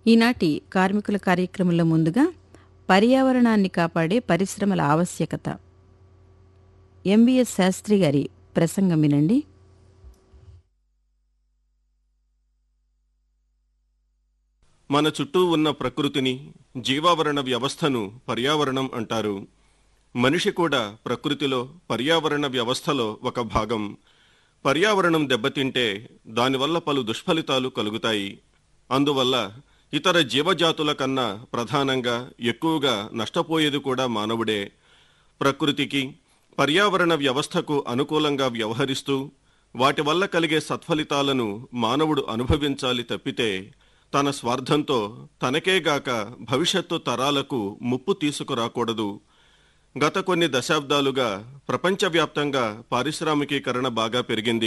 ఈనాటి కార్మికుల కార్యక్రమంలో ముందుగా పర్యావరణాన్ని కాపాడే పరిశ్రమల ఆవశ్యకత ఎంబీఎస్ శాస్త్రి గారి ప్రసంగం వినండి మన చుట్టూ ఉన్న ప్రకృతిని జీవావరణ వ్యవస్థను పర్యావరణం అంటారు మనిషి కూడా ప్రకృతిలో పర్యావరణ వ్యవస్థలో ఒక భాగం పర్యావరణం దెబ్బతింటే దానివల్ల పలు దుష్ఫలితాలు కలుగుతాయి అందువల్ల ఇతర జీవజాతుల కన్నా ప్రధానంగా ఎక్కువగా నష్టపోయేది కూడా మానవుడే ప్రకృతికి పర్యావరణ వ్యవస్థకు అనుకూలంగా వ్యవహరిస్తూ వాటి వల్ల కలిగే సత్ఫలితాలను మానవుడు అనుభవించాలి తప్పితే తన స్వార్థంతో తనకేగాక భవిష్యత్తు తరాలకు ముప్పు తీసుకురాకూడదు గత కొన్ని దశాబ్దాలుగా ప్రపంచవ్యాప్తంగా పారిశ్రామికీకరణ బాగా పెరిగింది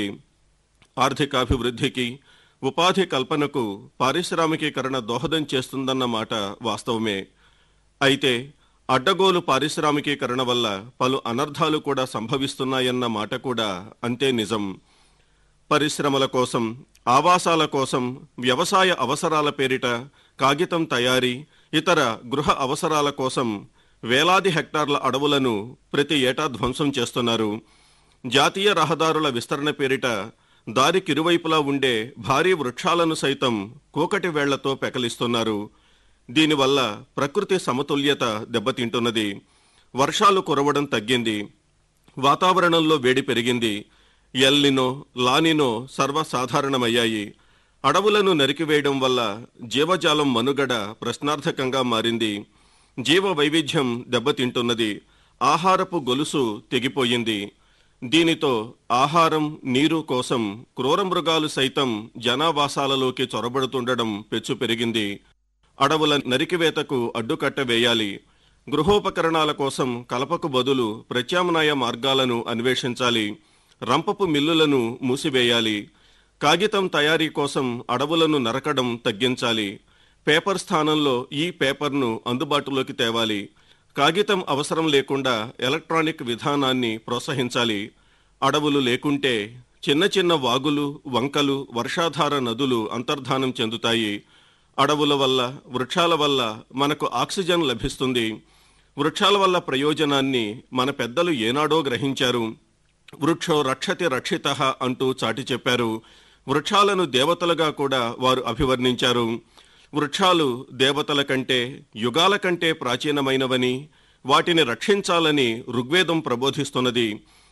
ఆర్థికాభివృద్ధికి ఉపాధి కల్పనకు పారిశ్రామికీకరణ దోహదం చేస్తుందన్న మాట వాస్తవమే అయితే అడ్డగోలు పారిశ్రామికీకరణ వల్ల పలు అనర్థాలు కూడా సంభవిస్తున్నాయన్న మాట కూడా అంతే నిజం పరిశ్రమల కోసం ఆవాసాల కోసం వ్యవసాయ అవసరాల పేరిట కాగితం తయారీ ఇతర గృహ అవసరాల కోసం వేలాది హెక్టార్ల అడవులను ప్రతి ఏటా ధ్వంసం చేస్తున్నారు జాతీయ రహదారుల విస్తరణ పేరిట దారికిరువైపులా ఉండే భారీ వృక్షాలను సైతం కూకటి వేళ్లతో పెకలిస్తున్నారు దీనివల్ల ప్రకృతి సమతుల్యత దెబ్బతింటున్నది వర్షాలు కురవడం తగ్గింది వాతావరణంలో వేడి పెరిగింది ఎల్లినో లానినో సర్వసాధారణమయ్యాయి అడవులను నరికివేయడం వల్ల జీవజాలం మనుగడ ప్రశ్నార్థకంగా మారింది జీవ వైవిధ్యం దెబ్బతింటున్నది ఆహారపు గొలుసు తెగిపోయింది దీనితో ఆహారం నీరు కోసం క్రూర మృగాలు సైతం జనావాసాలలోకి చొరబడుతుండడం పెచ్చు పెరిగింది అడవుల నరికివేతకు అడ్డుకట్ట వేయాలి గృహోపకరణాల కోసం కలపకు బదులు ప్రత్యామ్నాయ మార్గాలను అన్వేషించాలి రంపపు మిల్లులను మూసివేయాలి కాగితం తయారీ కోసం అడవులను నరకడం తగ్గించాలి పేపర్ స్థానంలో ఈ పేపర్ను అందుబాటులోకి తేవాలి కాగితం అవసరం లేకుండా ఎలక్ట్రానిక్ విధానాన్ని ప్రోత్సహించాలి అడవులు లేకుంటే చిన్న చిన్న వాగులు వంకలు వర్షాధార నదులు అంతర్ధానం చెందుతాయి అడవుల వల్ల వృక్షాల వల్ల మనకు ఆక్సిజన్ లభిస్తుంది వృక్షాల వల్ల ప్రయోజనాన్ని మన పెద్దలు ఏనాడో గ్రహించారు వృక్షో రక్షతి రక్షిత అంటూ చాటి చెప్పారు వృక్షాలను దేవతలుగా కూడా వారు అభివర్ణించారు వృక్షాలు దేవతల కంటే యుగాల కంటే ప్రాచీనమైనవని వాటిని రక్షించాలని ఋగ్వేదం ప్రబోధిస్తున్నది